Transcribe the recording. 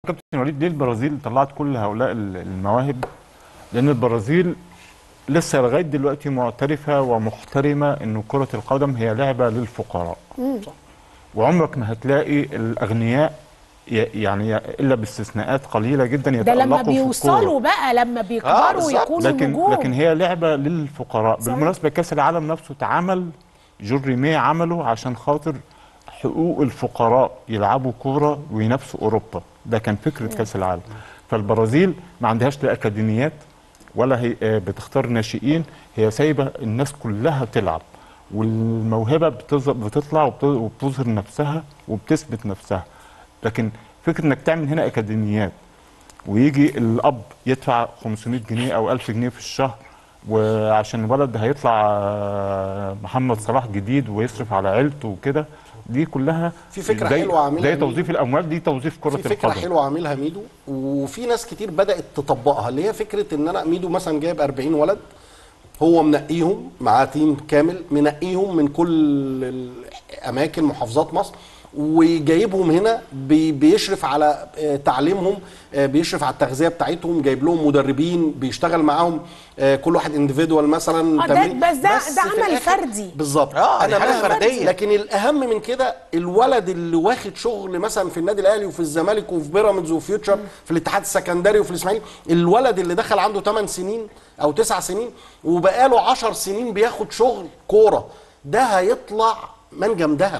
كابتن وليد ليه البرازيل طلعت كل هؤلاء ال- المواهب لان البرازيل لسه لغايه دلوقتي معترفه ومحترمه ان كره القدم هي لعبه للفقراء وعمرك ما هتلاقي الاغنياء ي- يعني الا باستثناءات قليله جدا ده يتالقوا لما في الكورة. بيوصلوا بقى لما بيكبروا بالظبط. يكونوا لكن نجوم لكن هي لعبه للفقراء صحيح. بالمناسبه كاس العالم نفسه اتعمل جوري مي عمله عشان خاطر حقوق الفقراء يلعبوا كوره وينافسوا اوروبا ده كان فكره كاس العالم فالبرازيل ما عندهاش لا اكاديميات ولا هي آه، بتختار ناشئين هي سايبه الناس كلها تلعب والموهبه بتظ- بتطلع وبت- وبتظهر نفسها وبتثبت نفسها لكن فكره انك تعمل هنا اكاديميات ويجي الاب يدفع 500 جنيه او 1000 جنيه في الشهر وعشان الولد هيطلع آه، محمد صلاح جديد ويصرف على عيلته وكده دي كلها في فكرة زي- حلوة عاملها زي ميدو. توظيف الاموال دي توظيف كره في فكره القدم حلوه عاملها ميدو وفي ناس كتير بدات تطبقها اللي هي فكره ان انا ميدو مثلا جايب 40 ولد هو منقيهم معاه تيم كامل منقيهم من كل الاماكن محافظات مصر وجايبهم هنا بي- بيشرف على آه، تعليمهم آه، بيشرف على التغذيه بتاعتهم جايب لهم مدربين بيشتغل معاهم آه، كل واحد انديفيدوال مثلا آه، ده- تمرين. بس ده- ده في عمل الآخر- فردي. بالظبط آه، دي حاجة مهما- فردية. لكن الاهم من كده الولد اللي واخد شغل مثلا في النادي الاهلي وفي الزمالك وفي بيراميدز وفي فيوتشر في الاتحاد السكندري وفي الاسماعيلي الولد اللي دخل عنده 8 سنين او 9 سنين وبقاله 10 سنين بياخد شغل كوره ده هيطلع منجم دهب